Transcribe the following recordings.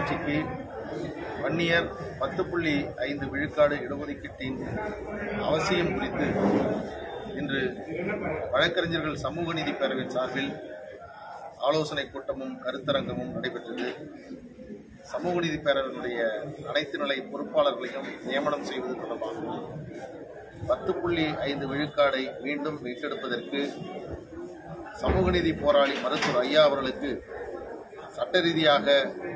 கட்சிக்கு வன்னியர் பத்து புள்ளி ஐந்து விழுக்காடு இடஒதுக்கீட்டின் அவசியம் குறித்து இன்று வழக்கறிஞர்கள் சமூக நீதி பேரவையின் சார்பில் ஆலோசனை கூட்டமும் கருத்தரங்கமும் நடைபெற்றது சமூக நீதி பேரவையினுடைய அனைத்து நிலை பொறுப்பாளர்களையும் நியமனம் செய்வது தொடர்பாகவும் பத்து புள்ளி ஐந்து விழுக்காடை மீண்டும் மீட்டெடுப்பதற்கு சமூக நீதி போராளி மருத்துவர் ஐயா அவர்களுக்கு சட்ட ரீதியாக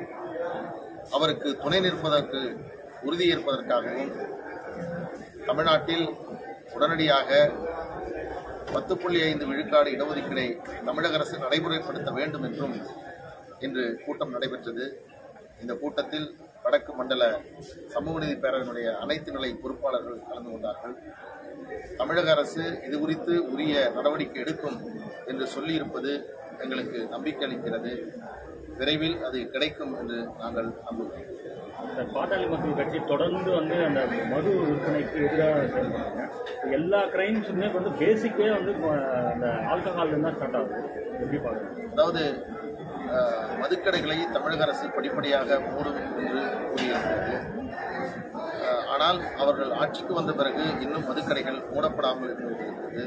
அவருக்கு துணை நிற்பதற்கு உறுதியேற்பதற்காகவும் தமிழ்நாட்டில் உடனடியாக பத்து புள்ளி ஐந்து விழுக்காடு இடஒதுக்கீடை தமிழக அரசு நடைமுறைப்படுத்த வேண்டும் என்றும் இன்று கூட்டம் நடைபெற்றது இந்த கூட்டத்தில் வடக்கு மண்டல சமூக நீதி பேரவையினுடைய அனைத்து நிலை பொறுப்பாளர்கள் கலந்து கொண்டார்கள் தமிழக அரசு இது குறித்து உரிய நடவடிக்கை எடுக்கும் என்று சொல்லியிருப்பது எங்களுக்கு நம்பிக்கை அளிக்கிறது விரைவில் அது கிடைக்கும் என்று நாங்கள் நம்புகிறோம் இந்த பாட்டாளி மக்கள் கட்சி தொடர்ந்து வந்து அந்த மது விற்பனைக்கு எதிராக செயல்படுறாங்க இப்ப எல்லா கிரைம்ஸுமே வந்து பேசிக்கே வந்து இப்போ அந்த ஆல்கஹால் தான் ஸ்டார்ட் ஆகுது எப்படி பார்க்குறீங்க அதாவது அஹ், மதுக்கடைகளை தமிழக அரசு படிப்படியாக மூடும் என்று கூறியிருக்கிறது அஹ், ஆனால் அவர்கள் ஆட்சிக்கு வந்த பிறகு இன்னும் மதுக்கடைகள் மூடப்படாமல் இருந்து கொண்டிருக்கிறது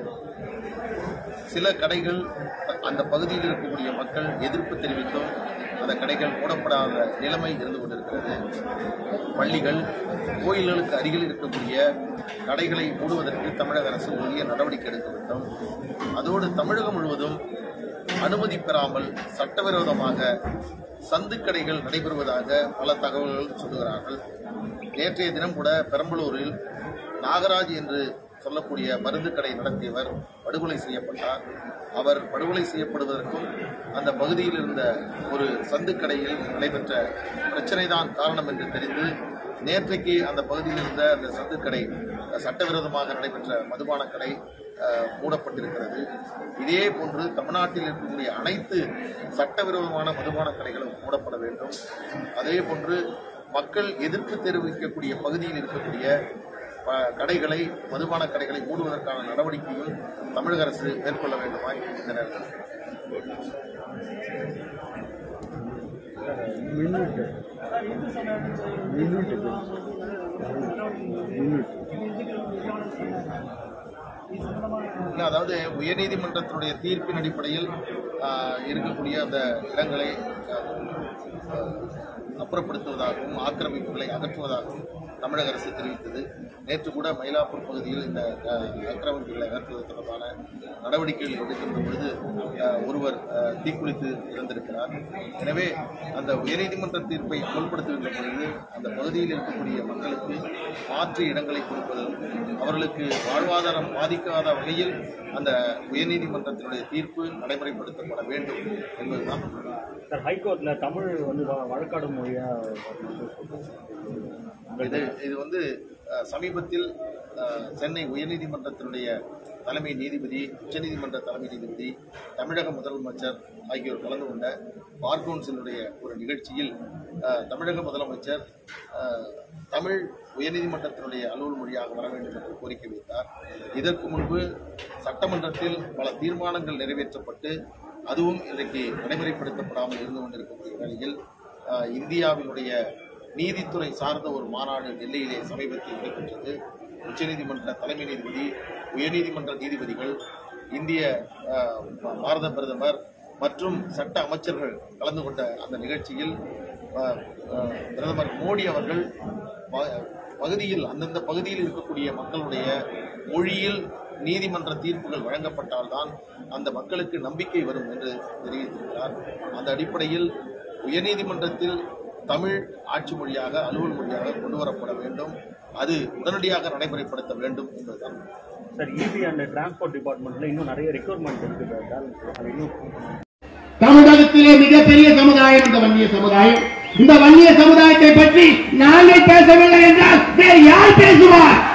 சில கடைகள் அந்த பகுதியில் இருக்கக்கூடிய மக்கள் எதிர்ப்பு தெரிவித்தும் அந்த கடைகள் மூடப்படாத நிலைமை இருந்து கொண்டிருக்கிறது பள்ளிகள் கோயில்களுக்கு அருகில் இருக்கக்கூடிய கடைகளை மூடுவதற்கு தமிழக அரசு உரிய நடவடிக்கை எடுக்க வேண்டும் அதோடு தமிழகம் முழுவதும் அனுமதி பெறாமல் சட்டவிரோதமாக சந்து கடைகள் நடைபெறுவதாக பல தகவல்கள் சொல்லுகிறார்கள் நேற்றைய தினம் கூட பெரம்பலூரில் நாகராஜ் என்று சொல்லக்கூடிய மருந்து கடை நடத்தியவர் படுகொலை செய்யப்பட்டார் அவர் படுகொலை செய்யப்படுவதற்கும் அந்த பகுதியில் இருந்த ஒரு சந்து கடையில் நடைபெற்ற பிரச்சனைதான் காரணம் என்று தெரிந்து நேற்றைக்கு அந்த பகுதியில் இருந்த அந்த சந்து கடை சட்டவிரோதமாக நடைபெற்ற மதுபான கடை அஹ், மூடப்பட்டிருக்கிறது இதே போன்று தமிழ்நாட்டில் இருக்கக்கூடிய அனைத்து சட்டவிரோதமான மதுபான கடைகளும் மூடப்பட வேண்டும் அதே போன்று மக்கள் எதிர்ப்பு தெரிவிக்கக்கூடிய பகுதியில் இருக்கக்கூடிய ப- கடைகளை மதுபான கடைகளை மூடுவதற்கான நடவடிக்கையும் தமிழக அரசு மேற்கொள்ள வேண்டுமாய் இந்த நேரத்தில் மின்னுட்டு மின்னுட்டு மின்னுட்டு இல்லை அதாவது உயர்நீதிமன்றத்தினுடைய தீர்ப்பின் அடிப்படையில் ஆஹ், இருக்கக்கூடிய அந்த இடங்களை ஆஹ், அப்புறப்படுத்துவதாகவும் ஆக்கிரமிப்புகளை அகற்றுவதாகவும் தமிழக அரசு தெரிவித்தது நேற்று கூட மயிலாப்பூர் பகுதியில் இந்த ஆஹ், ஆக்கிரமிப்புகளை அகற்றுவது தொடர்பான நடவடிக்கைகள் எடுக்கின்ற பொழுது ஆஹ், ஒருவர் ஆஹ், தீக்குளித்து இறந்திருக்கிறார் எனவே அந்த உயர்நீதிமன்ற தீர்ப்பை அமல்படுத்துகின்ற பொழுது அந்த பகுதியில் இருக்கக்கூடிய மக்களுக்கு மாற்று இடங்களை கொடுப்பதும் அவர்களுக்கு வாழ்வாதாரம் பாதிக்காத வகையில் அந்த உயர்நீதிமன்றத்தினுடைய தீர்ப்பு நடைமுறைப்படுத்தப்பட வேண்டும் என்பதுதான் சார் ஹைகோர்ட்ல தமிழ் வந்து வ- வழக்காடு மொழியா இது இது வந்து அஹ், சமீபத்தில் அஹ், சென்னை உயர்நீதிமன்றத்தினுடைய தலைமை நீதிபதி உச்சநீதிமன்ற தலைமை நீதிபதி தமிழக முதலமைச்சர் ஆகியோர் கலந்து கொண்ட பார் கவுன்சிலுடைய ஒரு நிகழ்ச்சியில் அஹ், தமிழக முதலமைச்சர் அஹ், தமிழ் உயர்நீதிமன்றத்தினுடைய அலுவல் மொழியாக வர வேண்டும் என்று கோரிக்கை வைத்தார் இதற்கு முன்பு சட்டமன்றத்தில் பல தீர்மானங்கள் நிறைவேற்றப்பட்டு அதுவும் இன்றைக்கு நடைமுறைப்படுத்தப்படாமல் இருந்து கொண்டிருக்கக்கூடிய வேளையில் அஹ், இந்தியாவினுடைய நீதித்துறை சார்ந்த ஒரு மாநாடு டெல்லியிலே சமீபத்தில் நடைபெற்றது உச்சநீதிமன்ற தலைமை நீதிபதி உயர்நீதிமன்ற நீதிபதிகள் இந்திய அஹ், பாரத பிரதமர் மற்றும் சட்ட அமைச்சர்கள் கலந்து கொண்ட அந்த நிகழ்ச்சியில் அஹ், அஹ், பிரதமர் மோடி அவர்கள் ப- பகுதியில் அந்தந்த பகுதியில் இருக்கக்கூடிய மக்களுடைய மொழியில் நீதிமன்ற தீர்ப்புகள் வழங்கப்பட்டால்தான் அந்த மக்களுக்கு நம்பிக்கை வரும் என்று தெரிவித்திருக்கிறார் அந்த அடிப்படையில் உயர்நீதிமன்றத்தில் தமிழ் ஆட்சி மொழியாக அலுவல் மொழியாக கொண்டு வரப்பட வேண்டும் அது உடனடியாக நடைமுறைப்படுத்த வேண்டும் என்பதுதான் சார் இபி அண்ட் டிரான்ஸ்போர்ட் டிபார்ட்மெண்ட்ல இன்னும் நிறைய ரெக்யர்மெண்ட் இருக்குது பேலன்ஸ் அது இன்னும் தமிழகத்திலே மிகப்பெரிய சமுதாயம் இந்த வன்னிய சமுதாயம் இந்த வன்னிய சமுதாயத்தை பற்றி நாங்கள் பேசவில்லை என்றால் வேறு யார் பேசுவார்